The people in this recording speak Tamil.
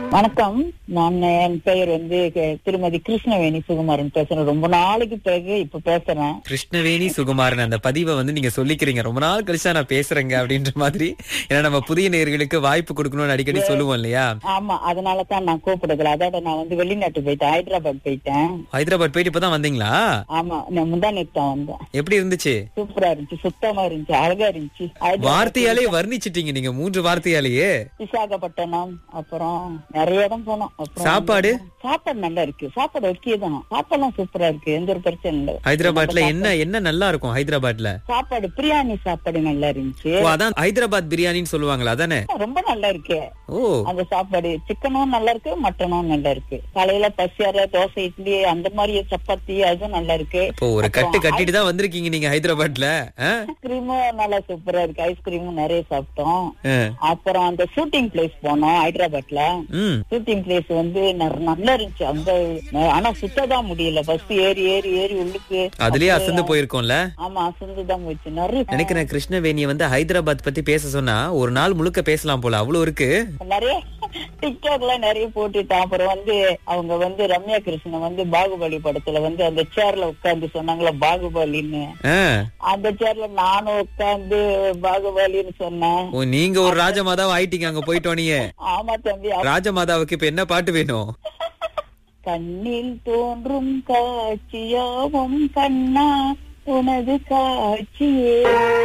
வணக்கம் நான் என் பெயர் வந்து க- திருமதி கிருஷ்ணவேணி சுகுமாரன் பேசுறேன் ரொம்ப நாளைக்கு பிறகு இப்ப பேசுறேன் கிருஷ்ணவேணி சுகுமாரன் அந்த பதிவை வந்து நீங்க சொல்லிக்கிறீங்க ரொம்ப நாள் கழிச்சா நான் பேசுறேங்க அப்படின்ற மாதிரி ஏன்னா நம்ம புதிய நேயர்களுக்கு வாய்ப்பு கொடுக்கணும்னு அடிக்கடி சொல்லுவோம் இல்லையா ஆமா அதனால தான் நான் கூப்பிடுறதுல அதோட நான் வந்து வெளிநாட்டு போயிட்டேன் ஹைதராபாத் போயிட்டேன் ஹைதராபாத் போயிட்டு இப்பதான் வந்தீங்களா ஆமா நான் முந்தா நேத்து தான் வந்தேன் எப்படி இருந்துச்சு சூப்பரா இருந்துச்சு சுத்தமா இருந்துச்சு அழகா இருந்துச்சு ஹைதராபாத் வார்த்தையாலே வர்ணிச்சிட்டீங்க நீங்க மூன்று வார்த்தையாலேயே விசாகப்பட்டினம் அப்புறம் நிறைய இடம் போனோம் அப்புறம் சாப்பாடு? சாப்பாடு நல்லா இருக்கு சாப்பாடு ஓகே தான் சாப்பாடுலாம் சூப்பரா இருக்கு எந்த ஒரு பிரச்சனை இல்ல ஹைதராபாத்ல என்ன என்ன நல்லா இருக்கும் ஹைதராபாத்ல சாப்பாடு பிரியாணி சாப்பாடு நல்லா இருந்துச்சு ஓ அதான் ஹைதராபாத் பிரியாணின்னு சொல்லுவாங்களா அதானே ரொம்ப நல்லா இருக்கு ஓ அந்த சாப்பாடு சிக்கனும் நல்லா இருக்கு மட்டனும் நல்லா இருக்கு காலையில பசியார தோசை இட்லி அந்த மாதிரி சப்பாத்தி அதுவும் நல்லா இருக்கு இப்போ ஒரு கட்டு கட்டிட்டு தான் வந்திருக்கீங்க நீங்க ஹைதராபாத்ல ஆ? ஐஸ்கிரீமும் நல்லா சூப்பரா இருக்கு ஐஸ்கிரீமும் நிறைய சாப்பிட்டோம் ஆ. அப்புறம் அந்த ஷூட்டிங் பிளேஸ் போனோம் ஹைதராபாத்ல ம் ஷூட்டிங் பிளேஸ் வந்து நற- நல்லா இருந்துச்சு அங்க ந- ஆனா சுத்ததான் முடியல பஸ் ஏறி ஏறி ஏறி உள்ளுக்கு அதுலயே அசந்து போயிருக்கோம்ல ஆமா அசந்துதான் போச்சு நிறைய நினைக்கிறேன் கிருஷ்ணவேணிய வந்து ஹைதராபாத் பத்தி பேச சொன்னா ஒரு நாள் முழுக்க பேசலாம் போல அவ்வளவு இருக்கு நிறைய டிக்டாக்ல நிறைய போட்டுட்டான் அப்புறம் வந்து அவங்க வந்து ரம்யா கிருஷ்ணன் வந்து பாகுபலி படத்துல வந்து அந்த சேர்ல உட்கார்ந்து சொன்னாங்களா பாகுபலின்னு ஆ. அந்த சேர்ல நானும் உட்கார்ந்து பாகுபலின்னு சொன்னேன் ஓ நீங்க ஒரு ராஜமாதாவா ஆயிட்டீங்க அங்க போயிட்டோம் நீங்க ஆமா தம்பி ராஜமாதாவுக்கு இப்ப என்ன பாட்டு வேணும் கண்ணில் தோன்றும் காட்சியாவும் கண்ணா உனது காட்சியே